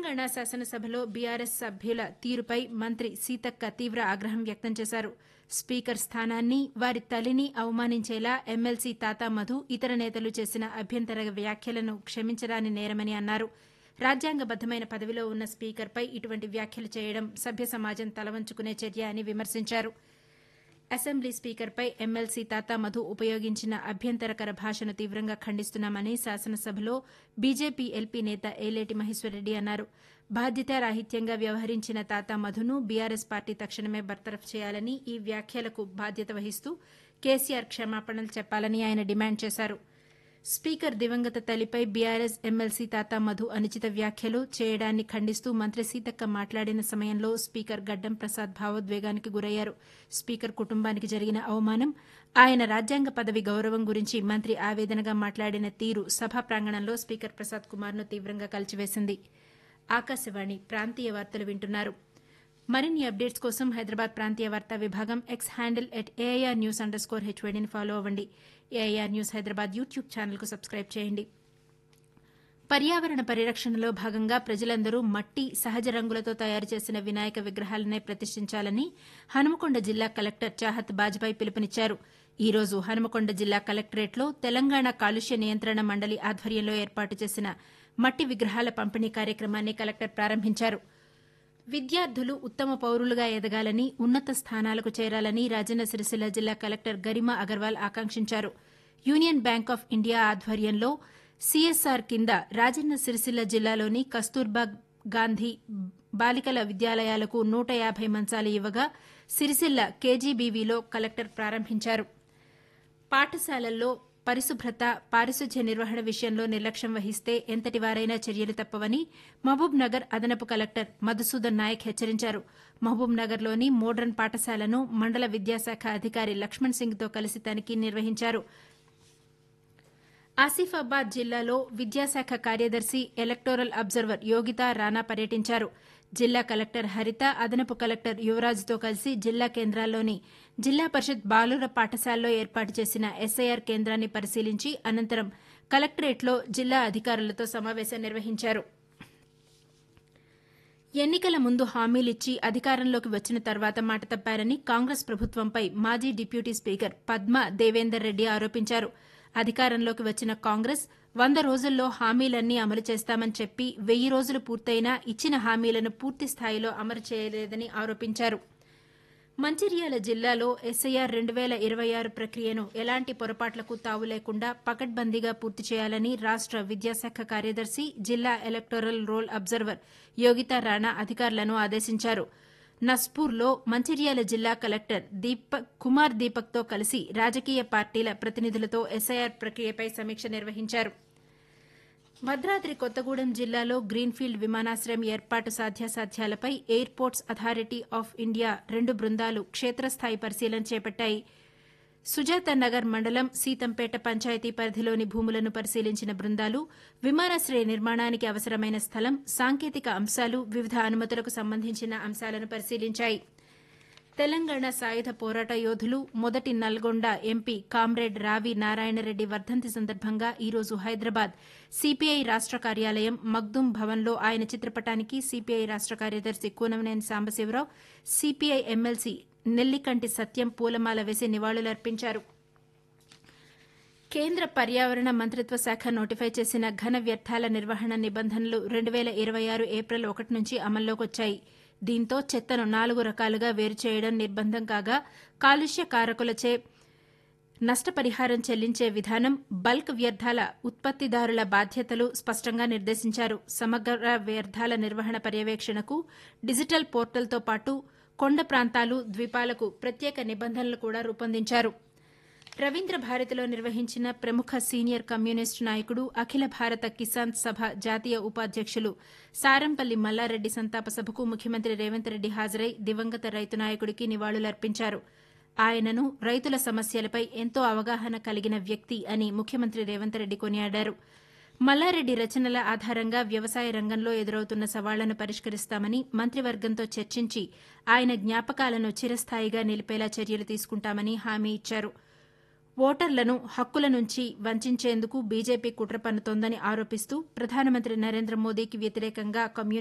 తెలంగాణ శాసనసభలో బీఆర్ఎస్ సభ్యుల తీరుపై మంత్రి సీతక్క తీవ్ర ఆగ్రహం వ్యక్తం చేశారు స్పీకర్ స్థానాన్ని వారి తల్లిని అవమానించేలా ఎమ్మెల్సీ తాతా మధు ఇతర నేతలు చేసిన అభ్యంతర వ్యాఖ్యలను క్షమించరాని నేరమని అన్నారు రాజ్యాంగబద్దమైన పదవిలో ఉన్న స్పీకర్పై ఇటువంటి వ్యాఖ్యలు చేయడం సభ్య సమాజం తలవంచుకునే చర్య అని విమర్శించారు అసెంబ్లీ స్పీకర్పై ఎమ్మెల్సీ తాతా మధు ఉపయోగించిన అభ్యంతరకర భాషను తీవ్రంగా ఖండిస్తున్నామని శాసనసభలో బీజేపీ ఎల్పీ నేత ఏలేటి మహేశ్వరరెడ్డి అన్నారు బాధ్యతారాహిత్యంగా వ్యవహరించిన తాతా మధును బీఆర్ఎస్ పార్టీ తక్షణమే బర్తరఫ్ చేయాలని ఈ వ్యాఖ్యలకు బాధ్యత వహిస్తూ కేసీఆర్ క్షమాపణలు చెప్పాలని ఆయన డిమాండ్ చేశారు స్పీకర్ దివంగత తల్లిపై బీఆర్ఎస్ ఎమ్మెల్సీ తాతా మధు అనుచిత వ్యాఖ్యలు చేయడాన్ని ఖండిస్తూ మంత్రి సీతక్క మాట్లాడిన సమయంలో స్పీకర్ గడ్డం ప్రసాద్ భావోద్వేగానికి గురయ్యారు స్పీకర్ కుటుంబానికి జరిగిన అవమానం ఆయన రాజ్యాంగ పదవి గౌరవం గురించి మంత్రి ఆవేదనగా మాట్లాడిన తీరు సభా ప్రాంగణంలో స్పీకర్ ప్రసాద్ కుమార్ను తీవ్రంగా కలిచివేసింది ఆకాశవాణి ప్రాంతీయ వార్తలు వింటున్నారు మరిన్ని అప్డేట్స్ కోసం హైదరాబాద్ ప్రాంతీయ వార్తా విభాగం X handle at AIR news underscore హెచ్వైడీని ఫాలో అవ్వండి ఏఐఆర్ న్యూస్ హైదరాబాద్ యూట్యూబ్ ఛానల్కు సబ్స్క్రైబ్ చేయండి పర్యావరణ పరిరక్షణలో భాగంగా ప్రజలందరూ మట్టి సహజ రంగులతో తయారు చేసిన వినాయక విగ్రహాలనే ప్రతిష్ఠించాలని హనుమకొండ జిల్లా కలెక్టర్ చాహత్ బాజ్పాయ్ పిలుపునిచ్చారు ఈ రోజు హనుమకొండ జిల్లా కలెక్టరేట్లో తెలంగాణ కాలుష్య నియంత్రణ మండలి ఆధ్వర్యంలో ఏర్పాటు చేసిన మట్టి విగ్రహాల పంపిణీ కార్యక్రమాన్ని కలెక్టర్ ప్రారంభించారు విద్యార్థులు ఉత్తమ పౌరులుగా ఎదగాలని ఉన్నత స్థానాలకు చేరాలని రాజన్న సిరిసిల్ల జిల్లా కలెక్టర్ గరిమా అగర్వాల్ ఆకాంక్షించారు యూనియన్ బ్యాంక్ ఆఫ్ ఇండియా ఆధ్వర్యంలో సీఎస్ఆర్ కింద రాజన్న సిరిసిల్ల జిల్లాలోని కస్తూర్బా గాంధీ బాలికల విద్యాలయాలకు నూట యాభై మంచాలు ఇవ్వగా సిరిసిల్ల కేజీబీవీలో కలెక్టర్ ప్రారంభించారు పాఠశాలల్లో పరిశుభ్రత పారిశుధ్య నిర్వహణ విషయంలో నిర్లక్ష్యం వహిస్తే ఎంతటి వారైనా చర్యలు తప్పవని మహబూబ్ నగర్ అదనపు కలెక్టర్ మధుసూదన్ నాయక్ హెచ్చరించారు మహబూబ్ నగర్లోని మోడ్రన్ పాఠశాలను మండల విద్యాశాఖ అధికారి లక్ష్మణ్ సింగ్తో కలిసి తనిఖీ నిర్వహించారు ఆసిఫాబాద్ జిల్లాలో విద్యాశాఖ కార్యదర్శి ఎలక్టోరల్ అబ్జర్వర్ యోగితా రాణా పర్యటించారు జిల్లా కలెక్టర్ హరిత అదనపు కలెక్టర్ యువరాజుతో కలిసి జిల్లా కేంద్రాల్లోని జిల్లా పరిషత్ బాలుర పాఠశాలలో ఏర్పాటు చేసిన ఎస్ఐఆర్ కేంద్రాన్ని పరిశీలించి అనంతరం కలెక్టరేట్లో జిల్లా అధికారులతో సమావేశం నిర్వహించారు ఎన్నికల ముందు హామీలిచ్చి అధికారంలోకి వచ్చిన తర్వాత మాట తప్పారని కాంగ్రెస్ ప్రభుత్వంపై మాజీ డిప్యూటీ స్పీకర్ పద్మ దేవేందర్ రెడ్డి ఆరోపించారు అధికారంలోకి వచ్చిన కాంగ్రెస్ వంద రోజుల్లో హామీలన్నీ అమలు చేస్తామని చెప్పి వెయ్యి రోజులు పూర్తయినా ఇచ్చిన హామీలను పూర్తి స్థాయిలో అమలు చేయలేదని ఆరోపించారు మంచిర్యాల జిల్లాలో ఎస్ఐఆర్ రెండు వేల ఇరవై ఆరు ప్రక్రియను ఎలాంటి పొరపాట్లకు తావు లేకుండా పకడ్బందీగా పూర్తి చేయాలని రాష్ట విద్యాశాఖ కార్యదర్శి జిల్లా electoral roll observer Yogita Rana అధికారులను ఆదేశించారు నస్పూర్లో మంచిర్యాల జిల్లా కలెక్టర్ దీపక్ కుమార్ దీపక్తో కలిసి రాజకీయ పార్టీల ప్రతినిధులతో ఎస్ఐఆర్ ప్రక్రియపై సమీక్ష నిర్వహించారు భద్రాద్రి కొత్తగూడెం జిల్లాలో గ్రీన్ఫీల్డ్ విమానాశ్రయం ఏర్పాటు సాధ్యాసాధ్యాలపై ఎయిర్పోర్ట్స్ అథారిటీ ఆఫ్ ఇండియా రెండు బృందాలు క్షేత్రస్థాయి పరిశీలన చేపట్టాయి సుజాత నగర్ మండలం సీతంపేట పంచాయతీ పరిధిలోని భూములను పరిశీలించిన బృందాలు విమానాశ్రయ నిర్మాణానికి అవసరమైన స్థలం సాంకేతిక అంశాలు వివిధ అనుమతులకు సంబంధించిన అంశాలను పరిశీలించాయి తెలంగాణ సాయుధ పోరాట యోధులు మొదటి నల్గొండ ఎంపీ కామ్రేడ్ రావి నారాయణరెడ్డి వర్ధంతి సందర్భంగా ఈరోజు హైదరాబాద్ సిపిఐ రాష్ట కార్యాలయం మగ్దుం భవన్లో ఆయన చిత్రపటానికి సిపిఐ రాష్ట కార్యదర్శి కూనమనేని సాంబశివరావు సిపిఐ ఎమ్మెల్సీ నెల్లికంటి సత్యం పూలమాల వేసి నివాళులర్పించారు కేంద్ర పర్యావరణ మంత్రిత్వ శాఖ నోటిఫై చేసిన ఘన వ్యర్థాల నిర్వహణ నిబంధనలు రెండు వేల ఇరవై ఆరు ఏప్రిల్ ఒకటి నుంచి అమల్లోకి వచ్చాయి దీంతో చెత్తను నాలుగు రకాలుగా వేరు చేయడం నిర్బంధం కాగా కాలుష్య కారకులచే నష్టపరిహారం చెల్లించే విధానం బల్క్ వ్యర్థాల ఉత్పత్తిదారుల బాధ్యతలు స్పష్టంగా నిర్దేశించారు సమగ్ర వ్యర్థాల నిర్వహణ పర్యవేక్షణకు డిజిటల్ పోర్టల్తో పాటు కొండ ప్రాంతాలు ద్వీపాలకు ప్రత్యేక నిబంధనలు కూడా రూపొందించారు రవీంద్ర భారతిలో నిర్వహించిన ప్రముఖ సీనియర్ కమ్యూనిస్టు నాయకుడు అఖిల భారత కిసాన్ సభ జాతీయ ఉపాధ్యక్షులు సారంపల్లి మల్లారెడ్డి సంతాప సభకు ముఖ్యమంత్రి రేవంత్ రెడ్డి హాజరై దివంగత రైతు నాయకుడికి నివాళులర్పించారు ఆయనను రైతుల సమస్యలపై ఎంతో అవగాహన కలిగిన వ్యక్తి అని ముఖ్యమంత్రి రేవంత్ రెడ్డి కొనియాడారు మల్లారెడ్డి రచనల ఆధారంగా వ్యవసాయ రంగంలో ఎదురవుతున్న సవాళ్లను పరిష్కరిస్తామని మంత్రివర్గంతో చర్చించి ఆయన జ్ఞాపకాలను చిరస్థాయిగా నిలిపేలా చర్యలు తీసుకుంటామని హామీ ఇచ్చారు ఓటర్లను హక్కుల నుంచి వంచేందుకు బీజేపీ కుట్ర పన్నుతోందని ఆరోపిస్తూ ప్రధానమంత్రి నరేంద్ర మోదీకి వ్యతిరేకంగా కమ్యూనిస్టు